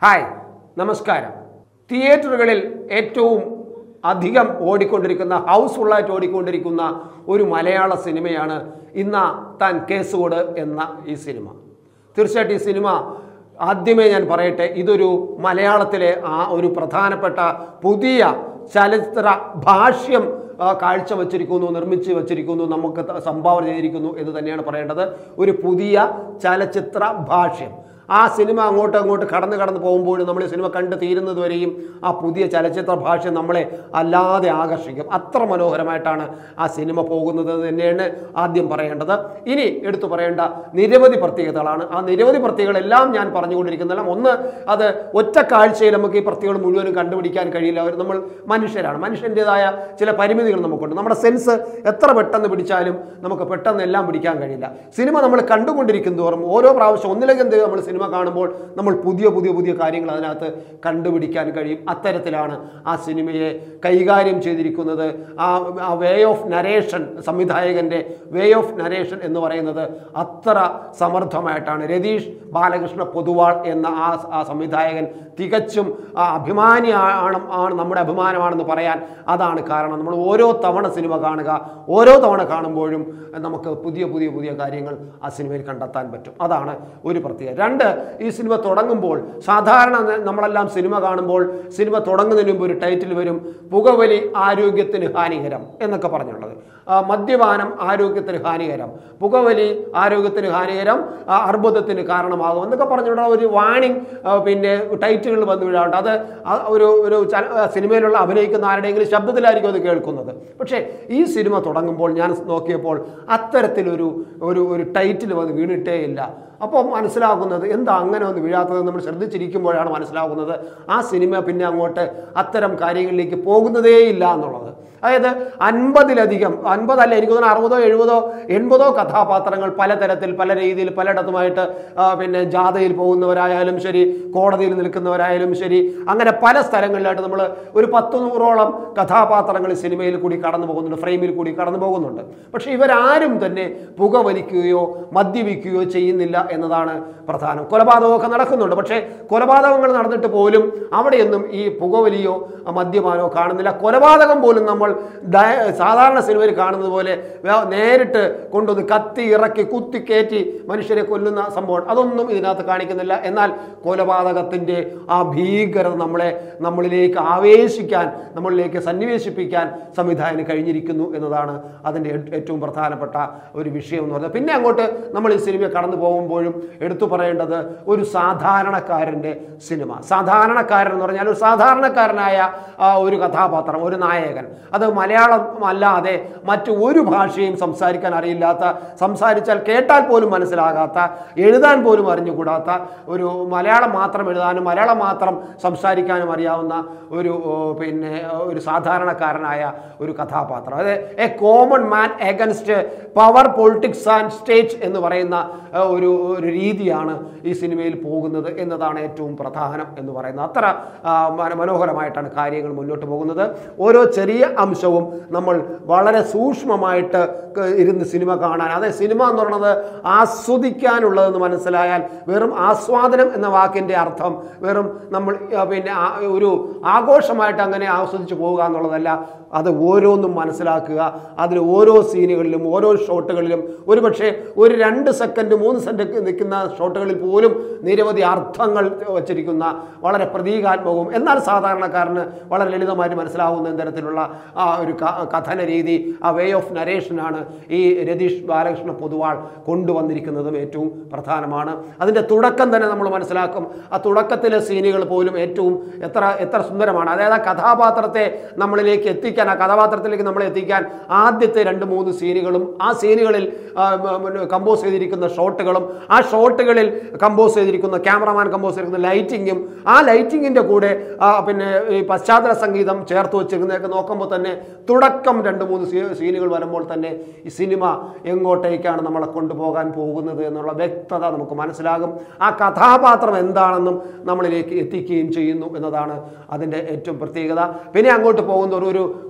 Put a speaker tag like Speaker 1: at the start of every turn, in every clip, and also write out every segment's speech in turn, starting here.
Speaker 1: hi നമസ്കാരം തിയേറ്ററുകളിൽ ഏറ്റവും അധികം ഓടിക്കൊണ്ടിരിക്കുന്ന ഹൗസ്ഫുള്ളായിട്ട് ഓടിക്കൊണ്ടിരിക്കുന്ന ഒരു മലയാള സിനിമയാണ് ഇന്ന താൻ കേസുകോട് എന്ന ഈ സിനിമ തീർച്ചയായിട്ടും ഈ സിനിമ ആദ്യമേ ഞാൻ പറയട്ടെ ഇതൊരു മലയാളത്തിലെ ആ ഒരു പ്രധാനപ്പെട്ട പുതിയ ചലച്ചിത്ര ഭാഷ്യം ആ, കാഴ്ചവെച്ചിരിക്കുന്നു നിർമ്മിച്ച് വച്ചിരിക്കുന്നു നമുക്ക് ത- സംഭാവന ചെയ്തിരിക്കുന്നു എന്ന് തന്നെയാണ് പറയേണ്ടത് ഒരു പുതിയ ചലച്ചിത്ര ഭാഷ്യം ആ സിനിമ അങ്ങോട്ട് അങ്ങോട്ട് കടന്ന് കടന്ന് പോകുമ്പോഴും നമ്മൾ ഈ സിനിമ കണ്ട് തീരുന്നത് വരെയും ആ പുതിയ ചലച്ചിത്ര ഭാഷ്യം നമ്മളെ അല്ലാതെ ആകർഷിക്കും അത്ര മനോഹരമായിട്ടാണ് ആ സിനിമ പോകുന്നത് എന്ന് തന്നെയാണ് ആദ്യം പറയേണ്ടത് ഇനി എടുത്തു പറയേണ്ട നിരവധി പ്രത്യേകതകളാണ് ആ നിരവധി പ്രത്യേകതകളെല്ലാം ഞാൻ പറഞ്ഞുകൊണ്ടിരിക്കുന്നതെല്ലാം ഒന്ന് അത് ഒറ്റ കാഴ്ചയിൽ നമുക്ക് ഈ പ്രത്യേകത മുഴുവനും കണ്ടുപിടിക്കാൻ കഴിയില്ല അവർ നമ്മൾ മനുഷ്യരാണ് മനുഷ്യൻ്റെതായ ചില പരിമിതികൾ നമുക്കുണ്ട് നമ്മുടെ സെൻസ് എത്ര പെട്ടെന്ന് പിടിച്ചാലും നമുക്ക് പെട്ടെന്ന് എല്ലാം പിടിക്കാൻ കഴിയില്ല സിനിമ നമ്മൾ കണ്ടുകൊണ്ടിരിക്കും തോറും ഓരോ പ്രാവശ്യം ഒന്നിലധികം നമ്മൾ സിനിമ കാണുമ്പോൾ നമ്മൾ പുതിയ പുതിയ പുതിയ കാര്യങ്ങൾ അതിനകത്ത് കണ്ടുപിടിക്കാൻ കഴിയും അത്തരത്തിലാണ് ആ സിനിമയെ കൈകാര്യം ചെയ്തിരിക്കുന്നത് ആ ആ വേ ഓഫ് നരേഷൻ സംവിധായകൻ്റെ വേ ഓഫ് നരേഷൻ എന്ന് പറയുന്നത് അത്ര സമർത്ഥമായിട്ടാണ് രതീഷ് ബാലകൃഷ്ണ പൊതുവാൾ എന്ന ആ ആ സംവിധായകൻ തികച്ചും ആ അഭിമാനി ആണ് ആണ് നമ്മുടെ അഭിമാനമാണെന്ന് പറയാൻ അതാണ് കാരണം നമ്മൾ ഓരോ തവണ സിനിമ കാണുക ഓരോ തവണ കാണുമ്പോഴും നമുക്ക് പുതിയ പുതിയ പുതിയ കാര്യങ്ങൾ ആ സിനിമയിൽ കണ്ടെത്താൻ പറ്റും അതാണ് ഒരു പ്രത്യേകത രണ്ട് ഈ സിനിമ തുടങ്ങുമ്പോൾ സാധാരണ ന- നമ്മളെല്ലാം സിനിമ കാണുമ്പോൾ സിനിമ തുടങ്ങുന്നതിന് മുമ്പ് ഒരു ടൈറ്റിൽ വരും പുകവലി ആരോഗ്യത്തിന് ഹാനികരം എന്നൊക്കെ പറഞ്ഞുള്ളത് ആ, മദ്യപാനം ആരോഗ്യത്തിന് ഹാനികരം പുകവലി ആരോഗ്യത്തിന് ഹാനികരം ആ, അർബുദത്തിന് കാരണമാകും എന്നൊക്കെ പറഞ്ഞുള്ള ഒരു വാണിംഗ് പിന്നെ ടൈറ്റുകൾ വന്നു വീഴാറുണ്ട് അത് ആ ഒരു ഒരു ചല- ആ, സിനിമയിലുള്ള അഭിനയിക്കുന്ന ആരുടെയെങ്കിലും ശബ്ദത്തിലായിരിക്കും അത് കേൾക്കുന്നത് പക്ഷേ ഈ സിനിമ തുടങ്ങുമ്പോൾ ഞാൻ നോക്കിയപ്പോൾ അത്തരത്തിലൊരു ഒരു ഒരു ടൈറ്റിൽ വന്ന് വീണിട്ടേ ഇല്ല അപ്പോൾ മനസ്സിലാകുന്നത് എന്താ അങ്ങനെ ഒന്ന് വീഴാത്തത് നമ്മൾ ശ്രദ്ധിച്ചിരിക്കുമ്പോഴാണ് മനസ്സിലാകുന്നത് ആ സിനിമ പിന്നെ അങ്ങോട്ട് അത്തരം കാര്യങ്ങളിലേക്ക് പോകുന്നതേ ഇല്ല എന്നുള്ളത് അതായത് അൻപതിലധികം അൻപതല്ല എനിക്ക് തോന്നുന്നു അറുപതോ എഴുപതോ എൺപതോ കഥാപാത്രങ്ങൾ പലതരത്തിൽ പല രീതിയിൽ പലയിടത്തുമായിട്ട് ആ, പിന്നെ ജാഥയിൽ പോകുന്നവരായാലും ശരി കോടതിയിൽ നിൽക്കുന്നവരായാലും ശരി അങ്ങനെ പല സ്ഥലങ്ങളിലായിട്ട് നമ്മൾ ഒരു പത്ത് നൂറോളം കഥാപാത്രങ്ങൾ ഈ സിനിമയിൽ കൂടി കടന്നു പോകുന്നുണ്ട് ഫ്രെയിമിൽ കൂടി കടന്നു പോകുന്നുണ്ട് പക്ഷേ ഇവരാരും തന്നെ പുകവലിക്കുകയോ മദ്യപിക്കുകയോ ചെയ്യുന്നില്ല എന്നതാണ് പ്രധാനം കൊലപാതകമൊക്കെ നടക്കുന്നുണ്ട് പക്ഷേ കൊലപാതകങ്ങൾ നടന്നിട്ട് പോലും അവിടെയൊന്നും ഈ പുകവലിയോ മദ്യപാനോ കാണുന്നില്ല കൊലപാതകം പോലും നമ്മൾ ഡയ- സാധാരണ സിനിമയിൽ കാണുന്നത് പോലെ വേ- നേരിട്ട് കൊണ്ടുവന്ന് കത്തി ഇറക്കി കുത്തി കയറ്റി മനുഷ്യരെ കൊല്ലുന്ന സംഭവം അതൊന്നും ഇതിനകത്ത് കാണിക്കുന്നില്ല എന്നാൽ കൊലപാതകത്തിൻ്റെ ആ ഭീകരത നമ്മളെ നമ്മളിലേക്ക് ആവേശിക്കാൻ നമ്മളിലേക്ക് സന്നിവേശിപ്പിക്കാൻ സംവിധായകന് കഴിഞ്ഞിരിക്കുന്നു എന്നതാണ് അതിൻ്റെ ഏ- ഏറ്റവും പ്രധാനപ്പെട്ട ഒരു വിഷയം എന്ന് പറയുന്നത് പിന്നെ അങ്ങോട്ട് നമ്മൾ ഈ സിനിമ കടന്നു പോകുമ്പോഴും എടുത്തു പറയേണ്ടത് ഒരു സാധാരണക്കാരൻ്റെ സിനിമ സാധാരണക്കാരൻ എന്ന് പറഞ്ഞാൽ ഒരു സാധാരണക്കാരനായ ആ, ഒരു കഥാപാത്രം ഒരു നായകൻ അത് മലയാളം അല്ലാതെ മറ്റു ഒരു ഭാഷയും സംസാരിക്കാൻ അറിയില്ലാത്ത സംസാരിച്ചാൽ കേട്ടാൽ പോലും മനസ്സിലാകാത്ത എഴുതാൻ പോലും അറിഞ്ഞുകൂടാത്ത ഒരു മലയാളം മാത്രം എഴുതാനും മലയാളം മാത്രം സംസാരിക്കാനും അറിയാവുന്ന ഒരു ഓ, പിന്നെ ഒരു സാധാരണക്കാരനായ ഒരു കഥാപാത്രം അതായത് a common man against power politics and state എന്ന് പറയുന്ന ആ, ഒരു ഒരു രീതിയാണ് ഈ സിനിമയിൽ പോകുന്നത് എന്നതാണ് ഏറ്റവും പ്രധാനം എന്ന് പറയുന്നത് അത്ര ആ, മന- മനോഹരമായിട്ടാണ് കാര്യങ്ങൾ മുന്നോട്ട് പോകുന്നത് ഓരോ ചെറിയ അംശവും നമ്മൾ വളരെ സൂക്ഷ്മമായിട്ട് ക- ഇരുന്ന് സിനിമ കാണാൻ അതായത് സിനിമ എന്ന് പറയുന്നത് ആസ്വദിക്കാനുള്ളതെന്ന് മനസ്സിലായാൽ വെറും ആസ്വാദനം എന്ന വാക്കിൻ്റെ അർത്ഥം വെറും നമ്മൾ ആ, പിന്നെ ആ- ഒരു ആഘോഷമായിട്ട് അങ്ങനെ ആസ്വദിച്ച് പോവുക എന്നുള്ളതല്ല അത് ഓരോന്നും മനസ്സിലാക്കുക അതിൽ ഓരോ സീനുകളിലും ഓരോ ഷോട്ടുകളിലും ഒരുപക്ഷെ ഒരു രണ്ട് സെക്കൻഡ് മൂന്ന് സെക്കൻഡ് നിൽക്കുന്ന ഷോട്ടുകളിൽ പോലും നിരവധി അർത്ഥങ്ങൾ വച്ചിരിക്കുന്ന വളരെ പ്രതീകാത്മകവും എന്നാൽ സാധാരണക്കാരന് വളരെ ലളിതമായിട്ട് മനസ്സിലാവുന്ന തരത്തിലുള്ള ആ ഒരു ക- കഥന രീതി ആ വേ ഓഫ് നരേഷനാണ് ഈ രതീഷ് ബാലകൃഷ്ണ പൊതുവാൾ കൊണ്ടുവന്നിരിക്കുന്നതും ഏറ്റവും പ്രധാനമാണ് അതിൻ്റെ തുടക്കം തന്നെ നമ്മൾ മനസ്സിലാക്കും ആ തുടക്കത്തിലെ സീനുകൾ പോലും ഏറ്റവും എത്ര എത്ര സുന്ദരമാണ് അതായത് ആ കഥാപാത്രത്തെ നമ്മളിലേക്ക് എത്തിക്കാൻ ആ കഥാപാത്രത്തിലേക്ക് നമ്മളെ എത്തിക്കാൻ ആദ്യത്തെ രണ്ട് മൂന്ന് സീനുകളും ആ സീനുകളിൽ കമ്പോസ് ചെയ്തിരിക്കുന്ന ഷോട്ടുകളും ആ ഷോട്ടുകളിൽ കമ്പോസ് ചെയ്തിരിക്കുന്ന ക്യാമറമാൻ കമ്പോസ് ചെയ്തിരിക്കുന്ന ലൈറ്റിങ്ങും ആ ലൈറ്റിങ്ങിൻ്റെ കൂടെ ആ, പിന്നെ ഈ പശ്ചാത്തല സംഗീതം ചേർത്ത് വെച്ചിരുന്നതൊക്കെ നോക്കുമ്പോൾ തന്നെ തുടക്കം രണ്ട് മൂന്ന് സീ- സീനുകൾ വരുമ്പോൾ തന്നെ ഈ സിനിമ എങ്ങോട്ടേക്കാണ് നമ്മളെ കൊണ്ടുപോകാൻ പോകുന്നത് എന്നുള്ള വ്യക്തത നമുക്ക് മനസ്സിലാകും ആ കഥാപാത്രം എന്താണെന്നും നമ്മളിലേക്ക് എത്തിക്കുകയും ചെയ്യുന്നു എന്നതാണ് അതിൻ്റെ ഏറ്റവും പ്രത്യേകത പിന്നെ അങ്ങോട്ട് പോകുന്ന ഒരു- ഒരു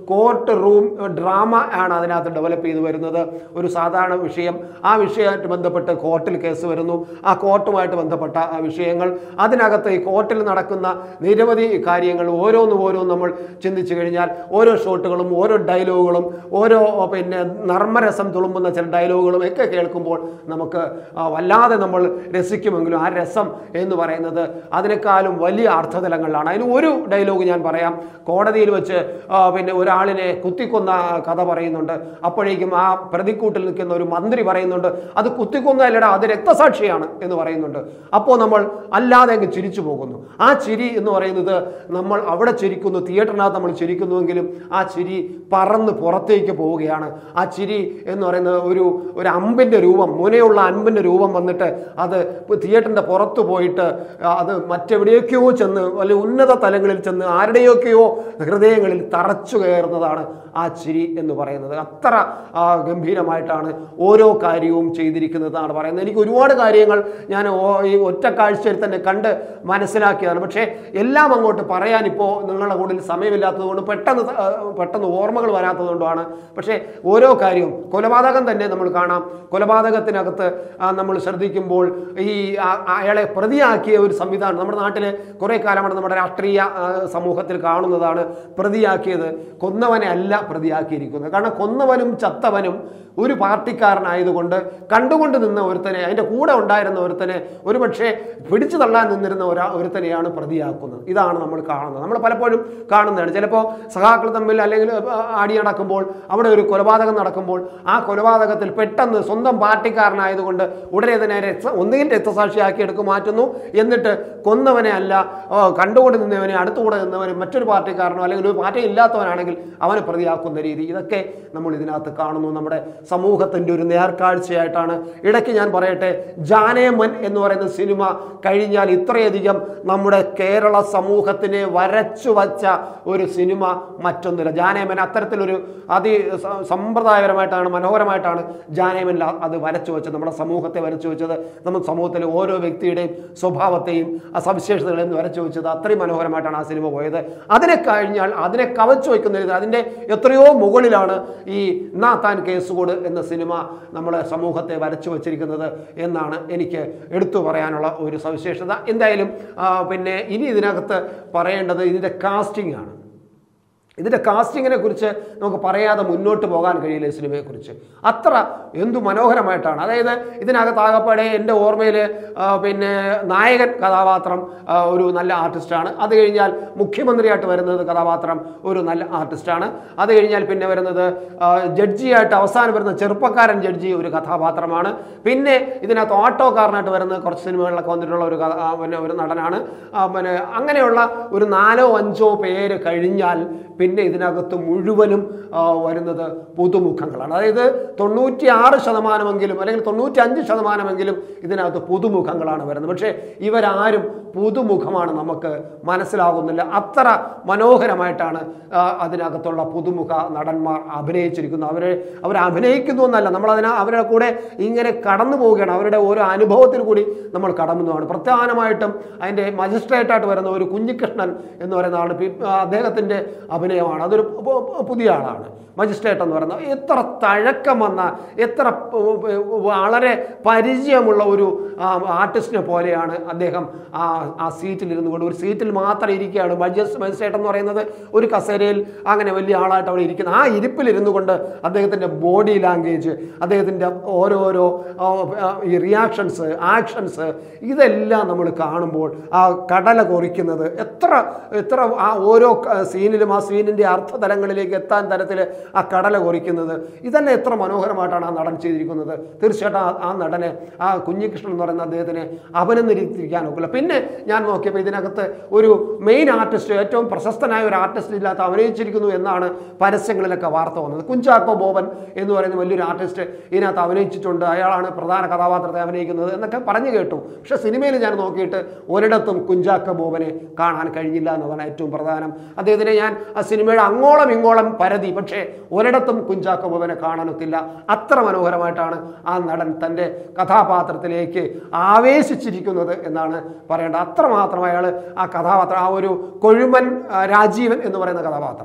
Speaker 1: കോർട്ട് റൂം ഡ്രാമ ആണ് അതിനകത്ത് ഡെവലപ്പ് ചെയ്ത് വരുന്നത് ഒരു സാധാരണ വിഷയം ആ വിഷയമായിട്ട് ബന്ധപ്പെട്ട് കോർട്ടിൽ കേസ് വരുന്നു ആ കോർട്ടുമായിട്ട് ബന്ധപ്പെട്ട ആ വിഷയങ്ങൾ അതിനകത്ത് ഈ കോർട്ടിൽ നടക്കുന്ന നിരവധി കാര്യങ്ങൾ ഓരോന്നും ഓരോന്നും നമ്മൾ ചിന്തിച്ചു കഴിഞ്ഞാൽ ഓരോ ഷോട്ടുകളും ഓരോ ഡയലോഗുകളും ഓരോ പിന്നെ നർമ്മരസം തുളുമ്പുന്ന ചില ഡയലോഗുകളും ഒക്കെ കേൾക്കുമ്പോൾ നമുക്ക് ആ, വല്ലാതെ നമ്മൾ രസിക്കുമെങ്കിലും ആ രസം എന്ന് പറയുന്നത് അതിനേക്കാളും വലിയ അർത്ഥതലങ്ങളിലാണ് അതിന് ഒരു ഡയലോഗ് ഞാൻ പറയാം കോടതിയിൽ വെച്ച് ആ, പിന്നെ ഒരാളിനെ കുത്തിക്കൊന്ന കഥ പറയുന്നുണ്ട് അപ്പോഴേക്കും ആ പ്രതിക്കൂട്ടിൽ നിൽക്കുന്ന ഒരു മന്ത്രി പറയുന്നുണ്ട് അത് കുത്തിക്കൊന്നല്ലടാ അത് രക്തസാക്ഷിയാണ് എന്ന് പറയുന്നുണ്ട് അപ്പോൾ നമ്മൾ അല്ലാതെ അങ്ങ് ചിരിച്ചു പോകുന്നു ആ ചിരി എന്ന് പറയുന്നത് നമ്മൾ അവിടെ ചിരിക്കുന്നു തിയേറ്ററിനകത്ത് നമ്മൾ ചിരിക്കുന്നുവെങ്കിലും ആ ചിരി പറന്ന് പുറത്തേക്ക് പോവുകയാണ് ആ ചിരി എന്ന് പറയുന്നത് ഒരു ഒരു അമ്പിൻ്റെ രൂപം മുനയുള്ള അൻപിൻ്റെ രൂപം വന്നിട്ട് അത് തിയേറ്ററിൻ്റെ പുറത്ത് പോയിട്ട് ആ, അത് മറ്റെവിടെയൊക്കെയോ ചെന്ന് വലിയ ഉന്നത തലങ്ങളിൽ ചെന്ന് ആരുടെയൊക്കെയോ ഹൃദയങ്ങളിൽ തറച്ചു കയറുന്നതാണ് ആ ചിരി എന്ന് പറയുന്നത് അത്ര ആ, ഗംഭീരമായിട്ടാണ് ഓരോ കാര്യവും ചെയ്തിരിക്കുന്നതാണ് പറയുന്നത് എനിക്ക് ഒരുപാട് കാര്യങ്ങൾ ഞാൻ ഓ- ഈ ഒറ്റ കാഴ്ചയിൽ തന്നെ കണ്ട് മനസ്സിലാക്കിയതാണ് പക്ഷേ എല്ലാം അങ്ങോട്ട് പറയാൻ ഇപ്പോൾ നിങ്ങളുടെ കൂടുതൽ സമയമില്ലാത്തതുകൊണ്ട് പെട്ടെന്ന് ത- ആ, പെട്ടെന്ന് ഓർമ്മകൾ വരാത്തതുകൊണ്ടാണ് പക്ഷേ ഓരോ കാര്യവും കൊലപാതകം തന്നെ നമ്മൾ കാണാം കൊലപാതകത്തിനകത്ത് ആ, നമ്മൾ ശ്രദ്ധിക്കുമ്പോൾ ഈ ആ- അയാളെ പ്രതിയാക്കിയ ഒരു സംവിധാനം നമ്മുടെ നാട്ടിൽ കുറേ കാലമാണ് നമ്മുടെ രാഷ്ട്രീയ ആ, സമൂഹത്തിൽ കാണുന്നതാണ് പ്രതിയാക്കിയത് കൊന്നവനെ അല്ല പ്രതിയാക്കിയിരിക്കുന്നത് കാരണം കൊന്നവനും ചത്തവനും ഒരു പാർട്ടിക്കാരനായതുകൊണ്ട് കണ്ടുകൊണ്ട് നിന്ന ഒരുത്തനെ അതിൻ്റെ കൂടെ ഉണ്ടായിരുന്ന ഒരുത്തനെ ഒരുപക്ഷെ പിടിച്ചു തള്ളാൻ നിന്നിരുന്ന ഒരാ ഒരുത്തനെയാണ് പ്രതിയാക്കുന്നത് ഇതാണ് നമ്മൾ കാണുന്നത് നമ്മൾ പലപ്പോഴും കാണുന്നതാണ് ചിലപ്പോൾ സഖാക്കൾ തമ്മിൽ അല്ലെങ്കിൽ ആ, അടി നടക്കുമ്പോൾ അവിടെ ഒരു കൊലപാതകം നടക്കുമ്പോൾ ആ കൊലപാതകത്തിൽ പെട്ടെന്ന് സ്വന്തം പാർട്ടിക്കാരനായതുകൊണ്ട് ഉടനെ തന്നെ രക്ത ഒന്നുകിൽ രക്തസാക്ഷിയാക്കി എടുക്കും മാറ്റുന്നു എന്നിട്ട് കൊന്നവനെ അല്ല ആ, കണ്ടുകൊണ്ട് നിന്നവനെ അടുത്തുകൂടെ നിന്നവനെ മറ്റൊരു പാർട്ടിക്കാരനോ അല്ലെങ്കിൽ ഒരു പാർട്ടി ഇല്ലാത്തവനാണെങ്കിൽ അവനെ പ്രതിയാക്കുന്ന രീതി ഇതൊക്കെ നമ്മൾ ഇതിനകത്ത് കാണുന്നു നമ്മുടെ സമൂഹത്തിൻ്റെ ഒരു നേർക്കാഴ്ചയായിട്ടാണ് ഇടയ്ക്ക് ഞാൻ പറയട്ടെ ജാനേമൻ എന്ന് പറയുന്ന സിനിമ കഴിഞ്ഞാൽ ഇത്രയധികം നമ്മുടെ കേരള സമൂഹത്തിനെ വരച്ചു വച്ച ഒരു സിനിമ മറ്റൊന്നില്ല ജാനേമൻ അത്തരത്തിലൊരു അതി സ- സമ്പ്രദായപരമായിട്ടാണ് മനോഹരമായിട്ടാണ് ജാനേമൻ അത് വരച്ചു വെച്ചത് നമ്മുടെ സമൂഹത്തെ വരച്ചു വെച്ചത് നമ്മുടെ സമൂഹത്തിലെ ഓരോ വ്യക്തിയുടെയും സ്വഭാവത്തെയും ആ സവിശേഷതകളെയും വരച്ചു വെച്ചത് അത്രയും മനോഹരമായിട്ടാണ് ആ സിനിമ പോയത് അതിനെ കഴിഞ്ഞാൽ അതിനെ കവച്ചു വയ്ക്കുന്ന രീതി അതിൻ്റെ എത്രയോ മുകളിലാണ് ഈ നാ താൻ കേസുകോട് എന്ന സിനിമ നമ്മളെ സമൂഹത്തെ വരച്ചു വച്ചിരിക്കുന്നത് എന്നാണ് എനിക്ക് എടുത്തു പറയാനുള്ള ഒരു സവിശേഷത എന്തായാലും ആ, പിന്നെ ഇനി ഇതിനകത്ത് പറയേണ്ടത് ഇതിൻ്റെ കാസ്റ്റിംഗ് ആണ് ഇതിൻ്റെ കാസ്റ്റിങ്ങിനെ കുറിച്ച് നമുക്ക് പറയാതെ മുന്നോട്ട് പോകാൻ കഴിയില്ല ഈ സിനിമയെക്കുറിച്ച് അത്ര എന്തു മനോഹരമായിട്ടാണ് അതായത് ഇതിനകത്ത് ആകപ്പാടെ എൻ്റെ ഓർമ്മയിൽ പിന്നെ നായകൻ കഥാപാത്രം ആ, ഒരു നല്ല ആർട്ടിസ്റ്റാണ് അത് കഴിഞ്ഞാൽ മുഖ്യമന്ത്രിയായിട്ട് വരുന്നത് കഥാപാത്രം ഒരു നല്ല ആർട്ടിസ്റ്റാണ് അത് കഴിഞ്ഞാൽ പിന്നെ വരുന്നത് ആ, ജഡ്ജിയായിട്ട് അവസാനം വരുന്ന ചെറുപ്പക്കാരൻ ജഡ്ജി ഒരു കഥാപാത്രമാണ് പിന്നെ ഇതിനകത്ത് ഓട്ടോക്കാരനായിട്ട് വരുന്ന കുറച്ച് സിനിമകളിലൊക്കെ വന്നിട്ടുള്ള ഒരു കഥ- ആ, പിന്നെ ഒരു നടനാണ് ആ, പിന്നെ അങ്ങനെയുള്ള ഒരു നാലോ അഞ്ചോ പേര് കഴിഞ്ഞാൽ പിന്നെ ഇതിനകത്ത് മുഴുവനും ആ, വരുന്നത് പുതുമുഖങ്ങളാണ് അതായത് തൊണ്ണൂറ്റി ആറ് ശതമാനമെങ്കിലും അല്ലെങ്കിൽ തൊണ്ണൂറ്റി അഞ്ച് ശതമാനമെങ്കിലും ഇതിനകത്ത് പുതുമുഖങ്ങളാണ് വരുന്നത് പക്ഷേ ഇവരാരും പുതുമുഖമാണ് നമുക്ക് മനസ്സിലാകുന്നില്ല അത്ര മനോഹരമായിട്ടാണ് ആ, അതിനകത്തുള്ള പുതുമുഖ നടന്മാർ അഭിനയിച്ചിരിക്കുന്നത് അവരെ അവർ അഭിനയിക്കുന്നു എന്നല്ല നമ്മൾ അതിനെ അവരുടെ കൂടെ ഇങ്ങനെ കടന്നു പോവുകയാണ് അവരുടെ ഓരോ അനുഭവത്തിൽ കൂടി നമ്മൾ കടന്നുപോവാണ് പ്രധാനമായിട്ടും അതിൻ്റെ മജിസ്ട്രേറ്റായിട്ട് വരുന്ന ഒരു കുഞ്ഞികൃഷ്ണൻ എന്ന് പറയുന്ന ആൾ പി- അദ്ദേഹത്തിൻ്റെ അഭിനയമാണ് അതൊരു പു- പു- പുതിയ ആളാണ് മജിസ്ട്രേറ്റ് എന്ന് പറയുന്നത് എത്ര തഴക്കം വന്ന എത്ര പ- പ- വളരെ പരിചയമുള്ള ഒരു ആ, ആർട്ടിസ്റ്റിനെ പോലെയാണ് അദ്ദേഹം ആ ആ സീറ്റിൽ ഇരുന്നു കൊണ്ട് ഒരു സീറ്റിൽ മാത്രം ഇരിക്കുകയാണ് മജിസ് മജിസ്ട്രേറ്റ് എന്ന് പറയുന്നത് ഒരു കസേരയിൽ അങ്ങനെ വലിയ ആളായിട്ട് അവിടെ ഇരിക്കുന്ന ആ ഇരിപ്പിൽ ഇരുന്നു കൊണ്ട് അദ്ദേഹത്തിൻ്റെ ബോഡി ലാംഗ്വേജ് അദ്ദേഹത്തിൻ്റെ ഓരോരോ ആ, ആ, ഈ റിയാക്ഷൻസ് ആക്ഷൻസ് ഇതെല്ലാം നമ്മൾ കാണുമ്പോൾ ആ കടല കൊറിക്കുന്നത് എത്ര എത്ര ആ ഓരോ ക- സീനിലും ആ സീനിൻ്റെ അർത്ഥതലങ്ങളിലേക്ക് എത്താൻ തരത്തിൽ ആ കടല കൊറിക്കുന്നത് ഇതന്നെ എത്ര മനോഹരമായിട്ടാണ് ആ നടൻ ചെയ്തിരിക്കുന്നത് തീർച്ചയായിട്ടും ആ ആ നടനെ ആ കുഞ്ഞികൃഷ്ണൻ എന്ന് പറയുന്ന അദ്ദേഹത്തിനെ അഭിനന്ദിക്കാൻ ഒക്കില്ല പിന്നെ ഞാൻ നോക്കിയപ്പോൾ ഇതിനകത്ത് ഒരു മെയിൻ ആർട്ടിസ്റ്റ് ഏറ്റവും പ്രശസ്തനായ ഒരു ആർട്ടിസ്റ്റ് ഇല്ലാത്ത അഭിനയിച്ചിരിക്കുന്നു എന്നാണ് പരസ്യങ്ങളിലൊക്കെ വാർത്ത വന്നത് കുഞ്ചാക്കോ ബോബൻ എന്ന് പറയുന്ന വലിയൊരു ആർട്ടിസ്റ്റ് ഇതിനകത്ത് അഭിനയിച്ചിട്ടുണ്ട് അയാളാണ് പ്രധാന കഥാപാത്രത്തെ അഭിനയിക്കുന്നത് എന്നൊക്കെ പറഞ്ഞു കേട്ടു പക്ഷേ സിനിമയിൽ ഞാൻ നോക്കിയിട്ട് ഒരിടത്തും കുഞ്ചാക്കോ ബോബനെ കാണാൻ കഴിഞ്ഞില്ല എന്നതാണ് ഏറ്റവും പ്രധാനം അദ്ദേഹത്തിനെ ഞാൻ ആ സിനിമയുടെ അങ്ങോളം ഇങ്ങോളം പരതി പക്ഷേ ഒരിടത്തും കുഞ്ചാക്കോ ബോബനെ കാണാനൊക്കില്ല അത്ര മനോഹരമായിട്ടാണ് ആ നടൻ തൻ്റെ കഥാപാത്രത്തിലേക്ക് ആവേശിച്ചിരിക്കുന്നത് എന്നാണ് പറയേണ്ടത് അത്രമാത്രം അയാൾ ആ കഥാപാത്രം ആ ഒരു കൊഴുമൻ ആ, രാജീവൻ എന്ന് പറയുന്ന കഥാപാത്രം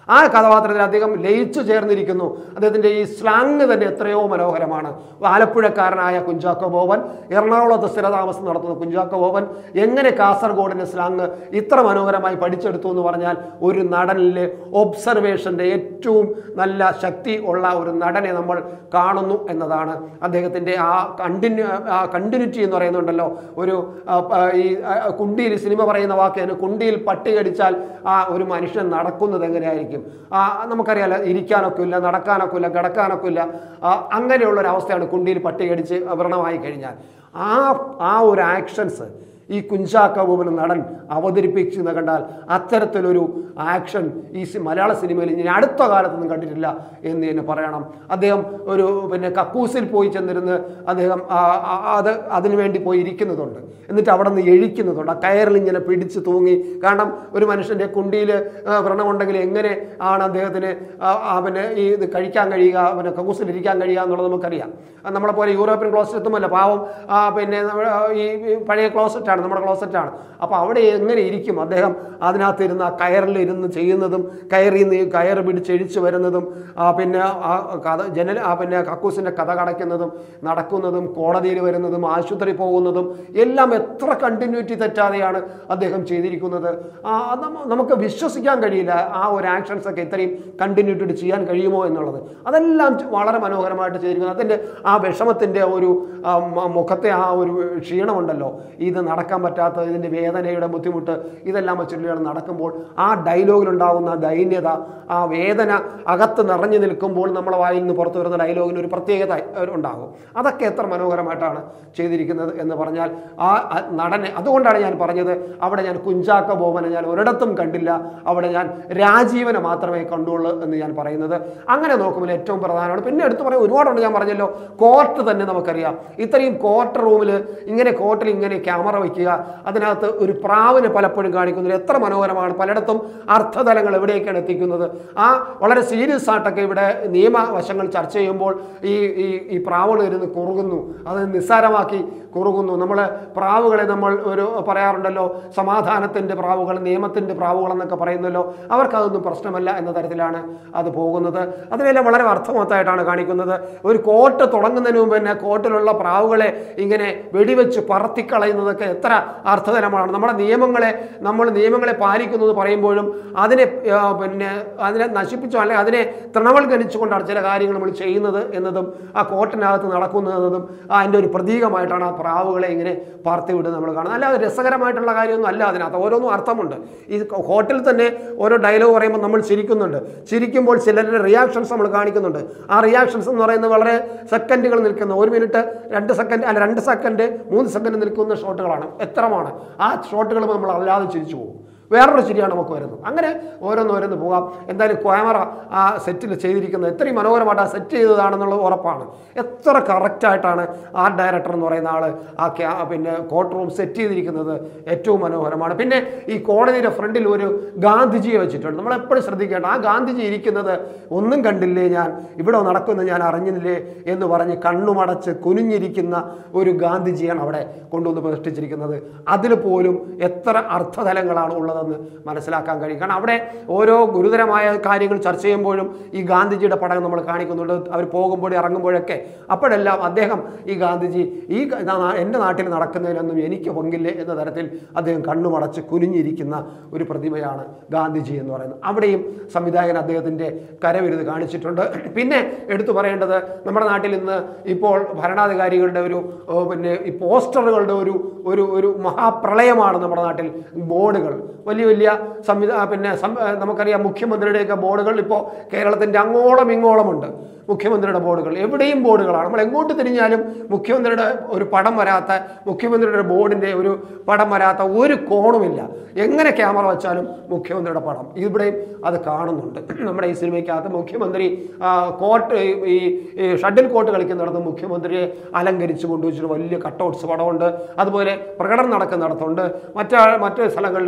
Speaker 1: ആ കഥാപാത്രത്തിൽ അദ്ദേഹം ലയിച്ചു ചേർന്നിരിക്കുന്നു അദ്ദേഹത്തിൻ്റെ ഈ സ്ലാങ് തന്നെ എത്രയോ മനോഹരമാണ് ആലപ്പുഴക്കാരനായ കുഞ്ചാക്കോ ബോബൻ എറണാകുളത്ത് സ്ഥിരതാമസം നടത്തുന്ന കുഞ്ചാക്കോ ബോബൻ എങ്ങനെ കാസർഗോഡിൻ്റെ സ്ലാങ് ഇത്ര മനോഹരമായി പഠിച്ചെടുത്തു എന്ന് പറഞ്ഞാൽ ഒരു നടനിലെ ഒബ്സർവേഷൻ്റെ ഏറ്റവും നല്ല ശക്തി ഉള്ള ഒരു നടനെ നമ്മൾ കാണുന്നു എന്നതാണ് അദ്ദേഹത്തിൻ്റെ ആ കണ്ടിന്യൂ ആ കണ്ടിന്യൂറ്റി എന്ന് പറയുന്നുണ്ടല്ലോ ഒരു ആ, ആ, ഈ ആ, കുണ്ടിയിൽ സിനിമ പറയുന്ന വാക്ക് തന്നെ കുണ്ടിയിൽ പട്ടി കടിച്ചാൽ ആ ഒരു മനുഷ്യൻ നടക്കുന്നത് എങ്ങനെയായിരിക്കും ആ നമുക്കറിയാലോ ഇരിക്കാനൊക്കെ ഇല്ല നടക്കാനൊക്കെ ഇല്ല കിടക്കാനൊക്കെ ഇല്ല ആ, അങ്ങനെയുള്ള ഒരു അവസ്ഥയാണ് കുണ്ടിയിൽ പട്ടി കടിച്ച് വ്രണമായി കഴിഞ്ഞാൽ ആ ആ ഒരു ആക്ഷൻസ് ഈ കുഞ്ചാക്കബൂബൻ നടൻ അവതരിപ്പിച്ചെന്ന് കണ്ടാൽ അത്തരത്തിലൊരു ആക്ഷൻ ഈ സി- മലയാള സിനിമയിൽ ഇനി അടുത്ത കാലത്തൊന്നും കണ്ടിട്ടില്ല എന്ന് തന്നെ പറയണം അദ്ദേഹം ഒരു പിന്നെ കക്കൂസിൽ പോയി ചെന്നിരുന്ന് അദ്ദേഹം ആ, ആ, അത് അതിനു വേണ്ടി പോയി ഇരിക്കുന്നതുണ്ട് എന്നിട്ട് അവിടെ നിന്ന് എഴിക്കുന്നതുണ്ട് ആ കയറിൽ ഇങ്ങനെ പിടിച്ച് തൂങ്ങി കാരണം ഒരു മനുഷ്യൻ്റെ കുണ്ടിയിൽ വ്രണമുണ്ടെങ്കിൽ എങ്ങനെ ആണ് അദ്ദേഹത്തിന് ആ, ആ, പിന്നെ ഈ ഇത് കഴിക്കാൻ കഴിയുക പിന്നെ കക്കൂസിൽ ഇരിക്കാൻ കഴിയുക എന്നുള്ളത് നമുക്കറിയാം ആ, നമ്മളെ പോലെ യൂറോപ്യൻ ക്ലോസറ്റ് എത്തുമല്ല പാവം ആ, പിന്നെ നമ്മുടെ ഈ ഈ പഴയ ക്ലോസറ്റാണ് നമ്മുടെ ക്ലോസറ്റാണ് അപ്പോൾ അവിടെ എങ്ങനെ ഇരിക്കും അദ്ദേഹം അതിനകത്ത് ഇരുന്ന് ആ കയറിൽ ഇരുന്ന് ചെയ്യുന്നതും കയറിൽ നിന്ന് ഈ കയറ് പിടിച്ച് എഴിച്ച് വരുന്നതും ആ, പിന്നെ ആ കഥ ജനൽ ആ പിന്നെ കക്കൂസിൻ്റെ കഥ കടയ്ക്കുന്നതും നടക്കുന്നതും കോടതിയിൽ വരുന്നതും ആശുപത്രി പോകുന്നതും എല്ലാം എത്ര കണ്ടിന്യൂറ്റി തെറ്റാതെയാണ് അദ്ദേഹം ചെയ്തിരിക്കുന്നത് ആ, അത് നമ്മ- നമുക്ക് വിശ്വസിക്കാൻ കഴിയില്ല ആ ഒരു ആക്ഷൻസ് ഒക്കെ ഇത്രയും കണ്ടിന്യൂറ്റി ചെയ്യാൻ കഴിയുമോ എന്നുള്ളത് അതെല്ലാം ച- വളരെ മനോഹരമായിട്ട് ചെയ്തിരിക്കുന്നത് അതിൻ്റെ ആ വിഷമത്തിൻ്റെ ഒരു ആ, മ- മുഖത്തെ ആ ഒരു ക്ഷീണമുണ്ടല്ലോ ഇത് നടക്കാൻ പറ്റാത്ത ഇതിൻ്റെ വേദനയുടെ ബുദ്ധിമുട്ട് ഇതെല്ലാം വെച്ചിട്ട് നടക്കുമ്പോൾ ആ ഡയലോഗിലുണ്ടാകുന്ന ദൈന്യത ആ വേദന അകത്ത് നിറഞ്ഞു നിൽക്കുമ്പോൾ നമ്മളെ വായിൽ നിന്ന് പുറത്തു വരുന്ന ഡയലോഗിന് ഒരു പ്രത്യേകത ഒരു ഉണ്ടാകും അതൊക്കെ എത്ര മനോഹരമായിട്ടാണ് ചെയ്തിരിക്കുന്നത് എന്ന് പറഞ്ഞാൽ ആ ആ നടനെ അതുകൊണ്ടാണ് ഞാൻ പറഞ്ഞത് അവിടെ ഞാൻ കുഞ്ചാക്ക ബോബനെ ഞാൻ ഒരിടത്തും കണ്ടില്ല അവിടെ ഞാൻ രാജീവനെ മാത്രമേ കണ്ടുള്ളൂ എന്ന് ഞാൻ പറയുന്നത് അങ്ങനെ നോക്കുമ്പോൾ ഏറ്റവും പ്രധാനമാണ് പിന്നെ എടുത്തു പറയാൻ ഒരുപാടുണ്ട് ഞാൻ പറഞ്ഞല്ലോ കോർട്ട് തന്നെ നമുക്കറിയാം ഇത്രയും കോർട്ട് റൂമിൽ ഇങ്ങനെ കോർട്ടിൽ ഇങ്ങനെ ക്യാമറ വയ്ക്കുക അതിനകത്ത് ഒരു പ്രാവിനെ പലപ്പോഴും കാണിക്കുന്നത് എത്ര മനോഹരമാണ് പലയിടത്തും അർത്ഥതലങ്ങൾ എവിടെയൊക്കെയാണ് എത്തിക്കുന്നത് ആ വളരെ സീരിയസ് ആയിട്ടൊക്കെ ഇവിടെ നിയമവശങ്ങൾ ചർച്ച ചെയ്യുമ്പോൾ ഈ ഈ ഈ പ്രാവുകൾ ഇരുന്ന് കുറുകുന്നു അത് നിസ്സാരമാക്കി കുറുകുന്നു നമ്മൾ പ്രാവുകളെ നമ്മൾ ഒരു പറയാറുണ്ടല്ലോ സമാധാനത്തിൻ്റെ പ്രാവുകൾ നിയമത്തിൻ്റെ പ്രാവുകൾ എന്നൊക്കെ പറയുന്നല്ലോ അവർക്കതൊന്നും പ്രശ്നമല്ല എന്ന തരത്തിലാണ് അത് പോകുന്നത് അതിനെല്ലാം വളരെ അർത്ഥവത്തായിട്ടാണ് കാണിക്കുന്നത് ഒരു കോട്ട് തുടങ്ങുന്നതിന് മുമ്പ് തന്നെ കോട്ടിലുള്ള പ്രാവുകളെ ഇങ്ങനെ വെടിവെച്ച് പറത്തിക്കളയുന്നതൊക്കെ എത്ര അർത്ഥതലമാണ് നമ്മുടെ നിയമങ്ങളെ നമ്മൾ നിയമങ്ങളെ പാലിക്കുന്നത് പറയുമ്പോഴും അതിനെ ആ, പിന്നെ അതിനെ നശിപ്പിച്ചോ അല്ലെങ്കിൽ അതിനെ തൃണവൽക്കരിച്ചുകൊണ്ടാണ് ചില കാര്യങ്ങൾ നമ്മൾ ചെയ്യുന്നത് എന്നതും ആ കോട്ടിനകത്ത് നടക്കുന്നതും അതിൻ്റെ ഒരു പ്രതീകമായിട്ടാണ് ആ പ്രാവുകളെ ഇങ്ങനെ പാർത്തി വിടുന്നത് നമ്മൾ കാണുന്നത് അല്ലാതെ രസകരമായിട്ടുള്ള കാര്യമൊന്നും അല്ല അതിനകത്ത് ഓരോന്നും അർത്ഥമുണ്ട് ഈ ഹോട്ടലിൽ തന്നെ ഓരോ ഡയലോഗ് പറയുമ്പോൾ നമ്മൾ ചിരിക്കുന്നുണ്ട് ചിരിക്കുമ്പോൾ ചിലരുടെ റിയാക്ഷൻസ് നമ്മൾ കാണിക്കുന്നുണ്ട് ആ റിയാക്ഷൻസ് എന്ന് പറയുന്നത് വളരെ സെക്കൻഡുകൾ നിൽക്കുന്ന ഒരു മിനിറ്റ് രണ്ട് സെക്കൻഡ് അല്ല രണ്ട് സെക്കൻഡ് മൂന്ന് സെക്കൻഡ് നിൽക്കുന്ന ഷോട്ടുകളാണ് എത്രമാണ് ആ ഷോട്ടുകൾ നമ്മൾ അല്ലാതെ ചിരിച്ചു പോകും വേറൊരു ചിരിയാണ് നമുക്ക് വരുന്നത് അങ്ങനെ ഓരോന്നോരോന്ന് പോകാം എന്തായാലും ക്യാമറ ആ സെറ്റിൽ ചെയ്തിരിക്കുന്നത് എത്രയും മനോഹരമായിട്ട് ആ സെറ്റ് ചെയ്തതാണെന്നുള്ളത് ഉറപ്പാണ് എത്ര കറക്റ്റായിട്ടാണ് ആർട്ട് ഡയറക്ടർ എന്ന് പറയുന്ന ആൾ ആ ക്യാ പിന്നെ കോർട്ട് റൂം സെറ്റ് ചെയ്തിരിക്കുന്നത് ഏറ്റവും മനോഹരമാണ് പിന്നെ ഈ കോടതിയുടെ ഫ്രണ്ടിൽ ഒരു ഗാന്ധിജിയെ വെച്ചിട്ടുണ്ട് നമ്മൾ എപ്പോഴും ശ്രദ്ധിക്കേണ്ട ആ ഗാന്ധിജി ഇരിക്കുന്നത് ഒന്നും കണ്ടില്ലേ ഞാൻ ഇവിടെ നടക്കുന്നത് ഞാൻ അറിഞ്ഞില്ലേ എന്ന് പറഞ്ഞ് കണ്ണുമടച്ച് കുനിഞ്ഞിരിക്കുന്ന ഒരു ഗാന്ധിജിയാണ് അവിടെ കൊണ്ടുവന്ന് പ്രതിഷ്ഠിച്ചിരിക്കുന്നത് അതിൽ പോലും എത്ര അർത്ഥതലങ്ങളാണ് ഉള്ളതെന്ന് മനസ്സിലാക്കാൻ കഴിയും കാരണം അവിടെ ഓരോ ഗുരുതരമായ കാര്യങ്ങൾ ചർച്ച ചെയ്യുമ്പോഴും ഈ ഗാന്ധിജിയുടെ പടം നമ്മൾ കാണിക്കുന്നുണ്ട് അവർ പോകുമ്പോഴും ഇറങ്ങുമ്പോഴൊക്കെ അപ്പോഴെല്ലാം അദ്ദേഹം ഈ ഗാന്ധിജി ഈ ക- നാ- എൻ്റെ നാട്ടിൽ നടക്കുന്നതിനൊന്നും എനിക്ക് പങ്കില്ലേ എന്ന തരത്തിൽ അദ്ദേഹം കണ്ണുമടച്ച് കുനിഞ്ഞിരിക്കുന്ന ഒരു പ്രതിമയാണ് ഗാന്ധിജി എന്ന് പറയുന്നത് അവിടെയും സംവിധായകൻ അദ്ദേഹത്തിൻ്റെ കരവിരുത് കാണിച്ചിട്ടുണ്ട് പിന്നെ എടുത്തു പറയേണ്ടത് നമ്മുടെ നാട്ടിൽ ഇന്ന് ഇപ്പോൾ ഭരണാധികാരികളുടെ ഒരു ഓ, പിന്നെ ഈ പോസ്റ്ററുകളുടെ ഒരു ഒരു ഒരു മഹാപ്രളയമാണ് നമ്മുടെ നാട്ടിൽ ബോർഡുകൾ വലിയ വലിയ സംവിധാ പിന്നെ സം- നമുക്കറിയാം മുഖ്യമന്ത്രിയുടെയൊക്കെ ബോർഡുകൾ ഇപ്പോൾ കേരളത്തിൻ്റെ അങ്ങോളം ഇങ്ങോളമുണ്ട് മുഖ്യമന്ത്രിയുടെ ബോർഡുകൾ എവിടെയും ബോർഡുകളാണ് നമ്മൾ എങ്ങോട്ട് തിരിഞ്ഞാലും മുഖ്യമന്ത്രിയുടെ ഒരു പടം വരാത്ത മുഖ്യമന്ത്രിയുടെ ബോർഡിൻ്റെ ഒരു പടം വരാത്ത ഒരു കോണുമില്ല എങ്ങനെ ക്യാമറ വെച്ചാലും മുഖ്യമന്ത്രിയുടെ പടം ഇവിടെയും അത് കാണുന്നുണ്ട് നമ്മുടെ ഈ സിനിമയ്ക്കകത്ത് മുഖ്യമന്ത്രി ആ, കോർട്ട് ഈ- ഈ ഈ ഷട്ടിൽ കോർട്ട് കളിക്കുന്നിടത്ത് മുഖ്യമന്ത്രിയെ അലങ്കരിച്ച് കൊണ്ടുവച്ചിട്ട് വലിയ കട്ടൗട്ട്സ് പടമുണ്ട് അതുപോലെ പ്രകടനം നടക്കുന്നിടത്തുണ്ട് മറ്റ മറ്റ് സ്ഥലങ്ങളിൽ സംസാരിക്കുന്ന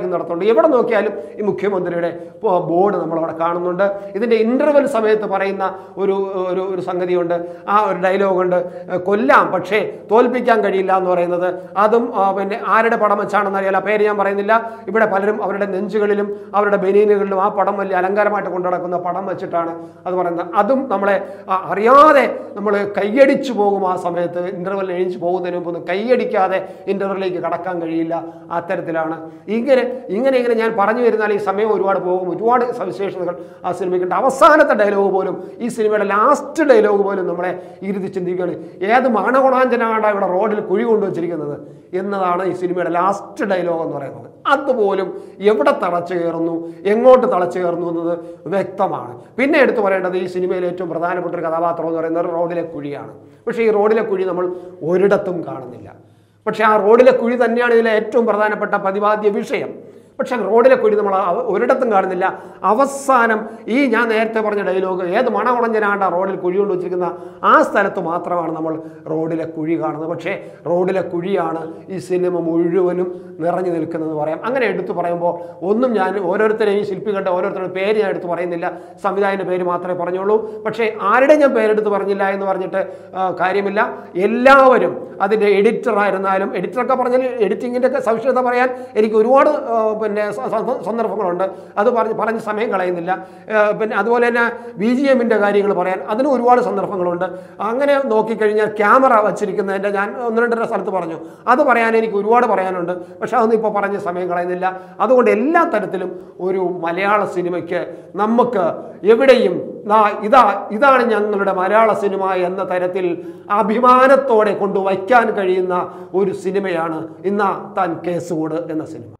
Speaker 1: പ്രവർത്തനം നടത്തുന്നുണ്ട് എവിടെ നോക്കിയാലും ഈ മുഖ്യമന്ത്രിയുടെ ബോ- ബോർഡ് നമ്മളവിടെ കാണുന്നുണ്ട് ഇതിൻ്റെ ഇൻ്റർവെൽ സമയത്ത് പറയുന്ന ഒരു ഒരു ഒരു സംഗതിയുണ്ട് ആ ഒരു ഡയലോഗുണ്ട് കൊല്ലാം പക്ഷേ തോൽപ്പിക്കാൻ കഴിയില്ല എന്ന് പറയുന്നത് അതും ആ, പിന്നെ ആരുടെ പടം വെച്ചാണെന്ന് അറിയാല പേര് ഞാൻ പറയുന്നില്ല ഇവിടെ പലരും അവരുടെ നെഞ്ചുകളിലും അവരുടെ ബനീനുകളിലും ആ പടം വലിയ അലങ്കാരമായിട്ട് കൊണ്ടു നടക്കുന്ന പടം വെച്ചിട്ടാണ് അത് പറയുന്നത് അതും നമ്മളെ ആ, അറിയാതെ നമ്മൾ കൈയടിച്ചു പോകും ആ സമയത്ത് ഇൻ്റർവെൽ എഴുതിച്ച് പോകുന്നതിന് മുമ്പ് ഒന്ന് കൈയടിക്കാതെ ഇൻ്റർവെല്ലിലേക്ക് കടക്കാൻ കഴിയില്ല അത്തരത്തിലാണ് ഇങ്ങനെ ഇങ്ങനെ ഇങ്ങനെ ഞാൻ പറഞ്ഞു വരുന്നാൽ ഈ സമയം ഒരുപാട് പോകും ഒരുപാട് സവിശേഷതകൾ ആ സിനിമയ്ക്കുണ്ട് അവസാനത്തെ ഡയലോഗ് പോലും ഈ സിനിമയുടെ ലാസ്റ്റ് ഡയലോഗ് പോലും നമ്മളെ ഇരുത്തി ചിന്തിക്കുകയാണ് ഏത് മാണകുണാഞ്ചനാണ് ഇവിടെ റോഡിൽ കുഴി കൊണ്ടുവച്ചിരിക്കുന്നത് എന്നതാണ് ഈ സിനിമയുടെ ലാസ്റ്റ് ഡയലോഗ് എന്ന് പറയുന്നത് അതുപോലും എവിടെ തളച്ചു കയറുന്നു എങ്ങോട്ട് തളച്ചു കയറുന്നു എന്നത് വ്യക്തമാണ് പിന്നെ എടുത്തു പറയേണ്ടത് ഈ സിനിമയിലെ ഏറ്റവും പ്രധാനപ്പെട്ട ഒരു കഥാപാത്രം എന്ന് പറയുന്നത് റോഡിലെ കുഴിയാണ് പക്ഷേ ഈ റോഡിലെ കുഴി നമ്മൾ ഒരിടത്തും കാണുന്നില്ല പക്ഷേ ആ റോഡിലെ കുഴി തന്നെയാണ് ഇതിലെ ഏറ്റവും പ്രധാനപ്പെട്ട പ്രതിപാദ്യ വിഷയം പക്ഷെ റോഡിലെ കുഴി നമ്മൾ അവ- ഒരിടത്തും കാണുന്നില്ല അവസാനം ഈ ഞാൻ നേരത്തെ പറഞ്ഞ ഡയലോഗ് ഏത് മണകുണഞ്ഞനാണ്ട് ആ റോഡിൽ കുഴി കൊണ്ട് വെച്ചിരിക്കുന്ന ആ സ്ഥലത്ത് മാത്രമാണ് നമ്മൾ റോഡിലെ കുഴി കാണുന്നത് പക്ഷേ റോഡിലെ കുഴിയാണ് ഈ സിനിമ മുഴുവനും നിറഞ്ഞു നിൽക്കുന്നതെന്ന് പറയാം അങ്ങനെ എടുത്തു പറയുമ്പോൾ ഒന്നും ഞാൻ ഓരോരുത്തരെയും ശില്പികളുടെ ഓരോരുത്തരുടെ പേര് ഞാൻ എടുത്ത് പറയുന്നില്ല സംവിധായകൻ്റെ പേര് മാത്രമേ പറഞ്ഞുള്ളൂ പക്ഷേ ആരുടെ ഞാൻ പേരെടുത്ത് പറഞ്ഞില്ല എന്ന് പറഞ്ഞിട്ട് ആ, കാര്യമില്ല എല്ലാവരും അതിൻ്റെ എഡിറ്റർ ആയിരുന്നാലും എഡിറ്ററൊക്കെ പറഞ്ഞാൽ എഡിറ്റിങ്ങിൻ്റെ ഒക്കെ സവിശേഷത പറയാൻ എനിക്ക് ഒരുപാട് ആ, പിന്നെ സ- സ- സന്ദർഭങ്ങളുണ്ട് അത് പറഞ്ഞ് പറഞ്ഞ് സമയം കളയുന്നില്ല ആ, പിന്നെ അതുപോലെ തന്നെ ബി ജി എമ്മിൻ്റെ കാര്യങ്ങൾ പറയാൻ അതിനും ഒരുപാട് സന്ദർഭങ്ങളുണ്ട് അങ്ങനെ നോക്കിക്കഴിഞ്ഞാൽ ക്യാമറ വച്ചിരിക്കുന്നതിൻ്റെ ഞാൻ ഒന്ന് രണ്ടര സ്ഥലത്ത് പറഞ്ഞു അത് പറയാൻ എനിക്ക് ഒരുപാട് പറയാനുണ്ട് പക്ഷെ അതൊന്നും ഇപ്പോൾ പറഞ്ഞ് സമയം കളയുന്നില്ല അതുകൊണ്ട് എല്ലാ തരത്തിലും ഒരു മലയാള സിനിമയ്ക്ക് നമുക്ക് എവിടെയും നാ ഇതാ ഇതാണ് ഞങ്ങളുടെ മലയാള സിനിമ എന്ന തരത്തിൽ അഭിമാനത്തോടെ കൊണ്ടുവയ്ക്കാൻ കഴിയുന്ന ഒരു സിനിമയാണ് ഇന്ന താൻ കേസുകൂട് എന്ന സിനിമ